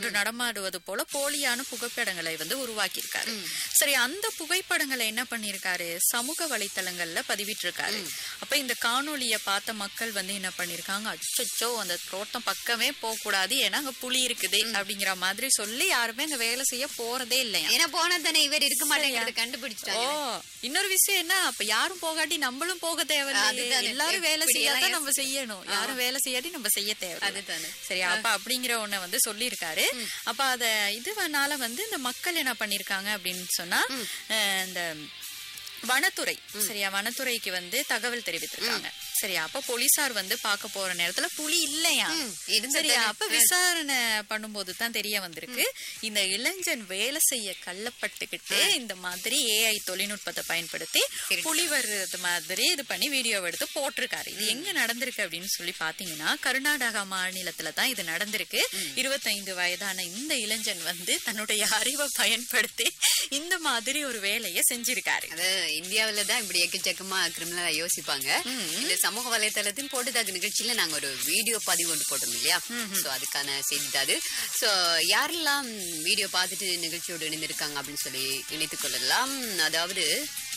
ஒன்று நடமாடுவது போல போலியான புகைப்படங்களை வந்து உருவாக்கியிருக்காரு சரி அந்த புகைப்படங்களை என்ன பண்ணிருக்காரு சமூக வலைத்தளங்கள்ல பதிவிட்டிருக்காரு அப்ப இந்த காணொளிய பார்த்த மக்கள் வந்து என்ன பண்ணிருக்காங்க அச்சோ அந்த தோட்டம் பக்கமே போக கூடாது ஏன்னா அங்க புலி இருக்குது அப்படிங்கிற மாதிரி சொல்லி யாருமே அங்க வேலை செய்ய போறதே இல்லையா ஏன்னா போன தானே இவர் இருக்க மாட்டேங்கிறத ஓ கண்டுபிடிச்சிட்டாங்க இன்னொரு விஷயம் என்ன அப்ப யாரும் போகாட்டி நம்மளும் போக தேவையில்லை அதுதானே. எல்லாரும் வேலை இப்படி செய்யாதான் எல்லாம் நம்ம செய்யணும் யாரும் வேலை செய்யாட்டி நம்ம செய்ய தேவை அதுதானே. சரி அப்ப அப்படிங்கிற ஒண்ண வந்து சொல்லியிருக்காரு அப்ப அத இதுவனால வந்து இந்த மக்கள் என்ன பண்ணிருக்காங்க அப்படின்னு சொன்னா அஹ், இந்த வனத்துறை சரியா வனத்துறைக்கு வந்து தகவல் தெரிவித்திருக்காங்க சரியா அப்ப போலீசார் வந்து பார்க்க போற நேரத்துல புலி இல்லையா இருந்தது சரியா அப்ப விசாரணை பண்ணும்போது தான் தெரிய வந்திருக்கு இந்த இளைஞன் வேலை செய்ய கள்ளப்பட்டுக்கிட்டு இந்த மாதிரி ஏஐ தொழில்நுட்பத்தை பயன்படுத்தி புலி வர்றது மாதிரி இது பண்ணி வீடியோ எடுத்து போட்டிருக்காரு இது எங்க நடந்திருக்கு அப்படின்னு சொல்லி பாத்தீங்கன்னா கர்நாடகா மாநிலத்துல தான் இது நடந்திருக்கு இருபத்தைந்து வயதான இந்த இளைஞன் வந்து தன்னுடைய அறிவை பயன்படுத்தி இந்த மாதிரி ஒரு வேலையை செஞ்சிருக்காரு அது இந்தியாவில தான் இப்படி எக்கச்சக்கமா கிரிமினலா யோசிப்பாங்க இந்த சமூக வலைதளத்தின் போட்டுதாக்கு நிகழ்ச்சியில நாங்க ஒரு வீடியோ பதிவு ஒன்று போட்டோம் இல்லையா சோ அதுக்கான செய்தி தான் அது சோ யாரெல்லாம் வீடியோ பார்த்துட்டு நிகழ்ச்சியோடு இணைந்திருக்காங்க அப்படின்னு சொல்லி இணைத்துக் கொள்ளலாம் அதாவது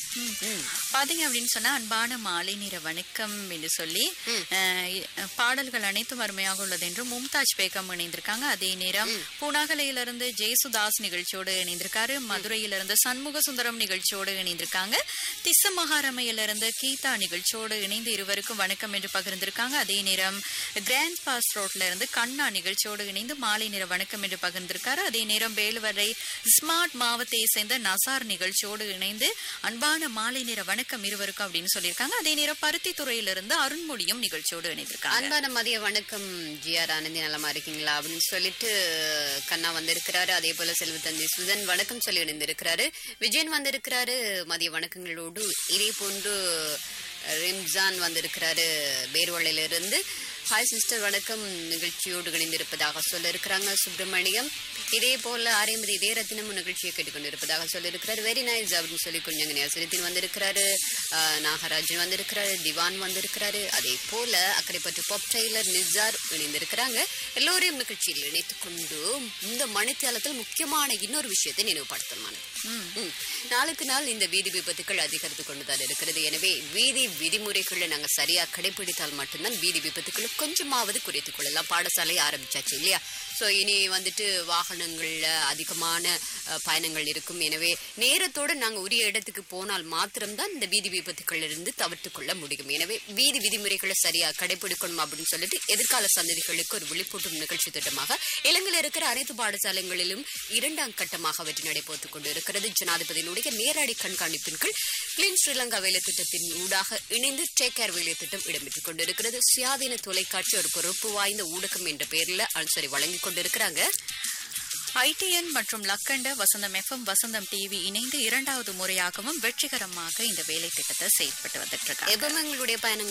ம். பாத்தீங்க அப்படின்னு சொன்னா அன்பான மாலை நேர வணக்கம் என்று சொல்லி அஹ், இ- பாடல்கள் அனைத்தும் அருமையாக உள்ளது என்று மும்தாஜ் பேகம் இணைந்திருக்காங்க அதே நேரம் பூனாகலையிலிருந்து ஜெயசுதாஸ் நிகழ்ச்சியோடு இணைந்திருக்காரு மதுரையிலிருந்து சண்முக சுந்தரம் நிகழ்ச்சியோடு இணைந்திருக்காங்க திச மகாரமையிலிருந்து கீதா நிகழ்ச்சியோடு இணைந்து இருவருக்கும் வணக்கம் என்று பகிர்ந்திருக்காங்க அதே நேரம் கிராண்ட் பாஸ் ரோட்ல இருந்து கண்ணா நிகழ்ச்சியோடு இணைந்து மாலை நேர வணக்கம் என்று பகிர்ந்திருக்காரு அதே நேரம் வேலுவரை ஸ்மார்ட் மாவத்தை சேர்ந்த நசார் நிகழ்ச்சியோடு இணைந்து அன்பான மாலை நேர வணக்கம் இருவருக்கும் அப்படின்னு சொல்லியிருக்காங்க அதே நேரம் பருத்தி துறையிலிருந்து அருண்மொழியும் நிகழ்ச்சியோடு இணைந்திருக்காங்க அன்பான மதிய வணக்கம் ஜிஆர் ஆனந்தி நலமா இருக்கீங்களா அப்படின்னு சொல்லிட்டு கண்ணா வந்திருக்கிறாரு அதே போல செல்வத்தந்தி சுதன் வணக்கம் சொல்லி இணைந்திருக்கிறாரு விஜயன் வந்திருக்கிறாரு மதிய வணக்கங்களோடு இதே போன்று ரிம்ஜான் வந்திருக்கிறாரு பேர்வளையிலிருந்து ஹாய் சிஸ்டர் வணக்கம் நிகழ்ச்சியோடு இணைந்திருப்பதாக சொல்ல இருக்கிறாங்க சுப்பிரமணியம் இதே போல ஆரியமதி இதே ரத்தினமும் நிகழ்ச்சியை கேட்டுக்கொண்டிருப்பதாக சொல்லியிருக்கிறார் வெரி நைஸ் அப்படின்னு சொல்லி கொஞ்சம் சிறுத்தின் வந்திருக்கிறாரு ஆஹ் நாகராஜன் வந்திருக்கிறாரு திவான் வந்திருக்கிறாரு அதே போல அக்கறைப்பட்டு பாப் டெய்லர் நிசார் இணைந்திருக்கிறாங்க எல்லோரையும் நிகழ்ச்சியில் இணைத்துக் கொண்டு இந்த மணித்தளத்தில் முக்கியமான இன்னொரு விஷயத்தை நினைவுபடுத்தணும் ம். நாளுக்கு நாள் இந்த வீதி விபத்துக்கள் அதிகரித்து கொண்டுதான் இருக்கிறது எனவே வீதி விதிமுறைகளை நாங்க சரியா கடைபிடித்தால் மட்டும்தான் வீதி விபத்துக்களை கொஞ்சமாவது குறைத்துக் கொள்ளலாம் பாடசாலை ஆரம்பிச்சாச்சு இல்லையா சோ இனி வந்துட்டு வாகனங்கள்ல அதிகமான அஹ், பயணங்கள் இருக்கும் எனவே நேரத்தோட நாங்க உரிய இடத்துக்கு போனால் மாத்திரம்தான் இந்த வீதி விபத்துக்கள் இருந்து தவிர்த்து கொள்ள முடியும் எனவே வீதி விதிமுறைகளை சரியா கடைபிடிக்கணும் அப்படின்னு சொல்லிட்டு எதிர்கால சந்ததிகளுக்கு ஒரு விழிப்பூட்டும் நிகழ்ச்சி திட்டமாக இலங்கையில் இருக்கிற அனைத்து பாடசாலைகளிலும் இரண்டாம் கட்டமாக அவற்றை நடைபெற்றுக் கொண்டு இருக்கிறது ஜனாதிபதியினுடைய நேரடி கண்காணிப்பின் கீழ் கிளீன் ஸ்ரீலங்கா வேலை திட்டத்தின் ஊடாக இணைந்து டேக் கேர் வேலை திட்டம் இடம்பெற்றுக் கொண்டிருக்கிறது சுயாதீன தொலைக்காட்சி ஒரு பொறுப்பு வாய்ந்த ஊடகம் என்ற பெயரில் அனுசரி வழங்கிக் கொண்டிருக்கிறாங்க ஐடிஎன் மற்றும் லக்கண்ட வசந்தம் எஃப்எம் வசந்தம் டிவி இணைந்து இரண்டாவது முறையாகவும் வெற்றிகரமாக இந்த வேலை திட்டத்தை செயல்பட்டு வந்துட்டு இருக்காங்க எப்பவுமே எங்களுடைய பயணங்கள்